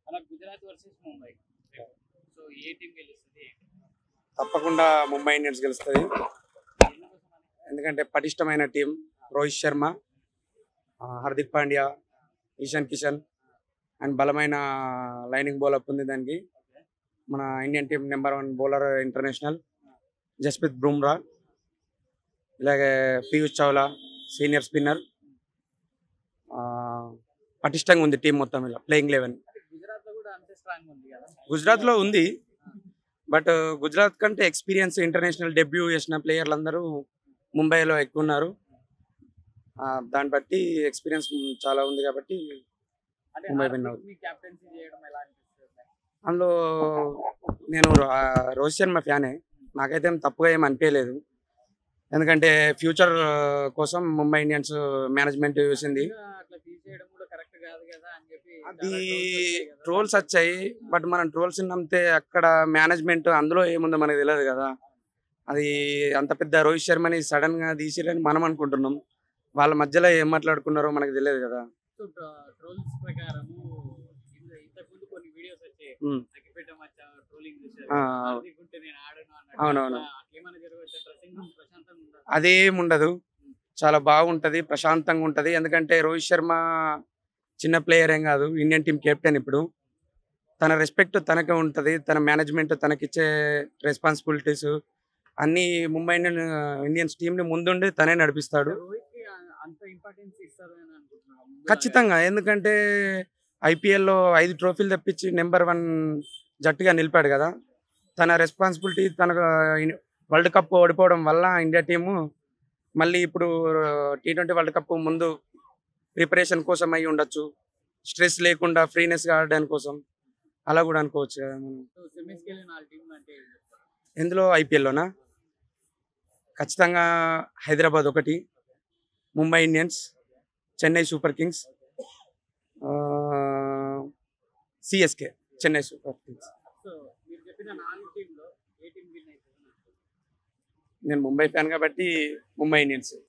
అలా Gujarat versus Mumbai so ఏ team గెలుస్తుంది తప్పకుండా ముంబై ఇండియన్స్ గెలుస్తుంది ఎందుకోసం అని? ఎందుకంటే పటిష్టమైన టీం రోహిత్ శర్మ ఆ, హార్దిక్ పాండ్యా ఈశాన్ కిషన్ అండ్ బలమైన లైనింగ్ బౌలప్ ఉంది దానికి మన Indian team number one bowler international Jasprit Bumrah ఇలాగే పీయూష్ చావ్లా సీనియర్ స్పిన్నర్ పటిష్టంగా ఉంది టీం మొత్తం ఇలా ప్లేయింగ్ లెవెన్ అంటే గుజరాత్ లో కూడా అంతే స్ట్రాంగ్ ఉంది కదా గుజరాత్లో ఉంది బట్ గుజరాత్ కంటే ఎక్స్పీరియన్స్ ఇంటర్నేషనల్ డెబ్యూ చేసిన ప్లేయర్లు అందరూ ముంబైలో ఎక్కువ ఉన్నారు ఆ, దాన్ని బట్టి ఎక్స్పీరియన్స్ చాలా ఉంది కాబట్టి అంటే ముంబై హార్దిక్ win అవుతుంది. ని కెప్టెన్సీ చేయడం ఎలా అనిపిస్తుంది అందులో నేను ఆ, రోహిత్ శర్మ ఫ్యానే నాకైతే ఏం తప్పుగా ఏం అనిపించలేదు ఎందుకంటే ఫ్యూచర్ చాలా ముంబై ఇండియన్స్ మేనేజ్మెంట్ చూసింది ఇంకా అట్లా తీసేయడం కూడా కరెక్ట్ కాదు కదా అని చెప్పి అది చాలా trolls వచ్చాయి కదా. ట్రోల్స్ వచ్చాయి బట్ మనం ట్రోల్స్ నమ్మితే అక్కడ మేనేజ్మెంట్ అందులో ఏముందో మనకు తెలియదు కదా అది అంత పెద్ద రోహిత్ శర్మని సడన్ గా తీసిరని మనం అనుకుంటున్నాం వాళ్ళ మధ్యలో ఏం మాట్లాడుకున్నారో మనకు తెలియదు కదా సో ట్రోల్స్ ప్రకారము ఇంత- ఇంతకుముందు కొన్ని వీడియోస్ వచ్చాయి ఉమ్. అగ్గిపెట్ట మచ్చ ట్రోలింగ్ చేశారు ఆ, హార్దిక్ ఉంటే నేను ఆడను అన్నట్టు. అవునవును. అట్లా ఏమైనా జరగవచ్చు డ్రెస్సింగ్ రూమ్ ప్రశాంతంగా ఉందా అదేం ఉండదు చాలా బాగుంటది ప్రశాంతంగా ఉంటది ఎందుకంటే రోహిత్ శర్మ చిన్న ప్లేయర్ ఏం కాదు ఇండియన్ టీం కెప్టెన్ ఇప్పుడు తన రెస్పెక్ట్ తనకే ఉంటది తన మేనేజ్మెంట్ తనకిచ్చే రెస్పాన్సిబిలిటీస్ అన్ని ముంబై ఇండియన్ ఇండియన్స్ టీం ని ముందుండి తనే నడిపిస్తాడు రోహిత్ కి అంత ఇంపార్టెన్స్ ఇస్తారని అనుకుంటున్నాను ముందు ఖచ్చితంగా ఎందుకంటే ఐపీఎల్లో ఐదు ట్రోఫీలు తెప్పించి నెంబర్ వన్ జట్టుగా నిలిపాడు కదా తన రెస్పాన్సిబిలిటీ తనకు వరల్డ్ కప్ ఓడిపోవడం వల్ల ఇండియా టీము మళ్ళీ ఇప్పుడు టీ ట్వంటీ వరల్డ్ కప్ ముందు ప్రిపరేషన్ కోసం అయి ఉండొచ్చు స్ట్రెస్ లేకుండా ఫ్రీనెస్గా ఆడడానికి కోసం అలా కూడా అనుకోవచ్చు కదా మనం సో సెమీస్ కి వెళ్ళిన టీం అంటే ఏం చెప్తారు? ఎందులో ఐపీఎల్లోనా ఖచ్చితంగా హైదరాబాద్ ఒకటి Mumbai Indians Chennai Super Kings CSK Chennai Super Kings so మీరు చెప్పిన నాలుగు టీంలో ఏ టీం విన్ అవుతుంది నేను ముంబై ఫ్యాన్ కాబట్టి ముంబై ఇండియన్స్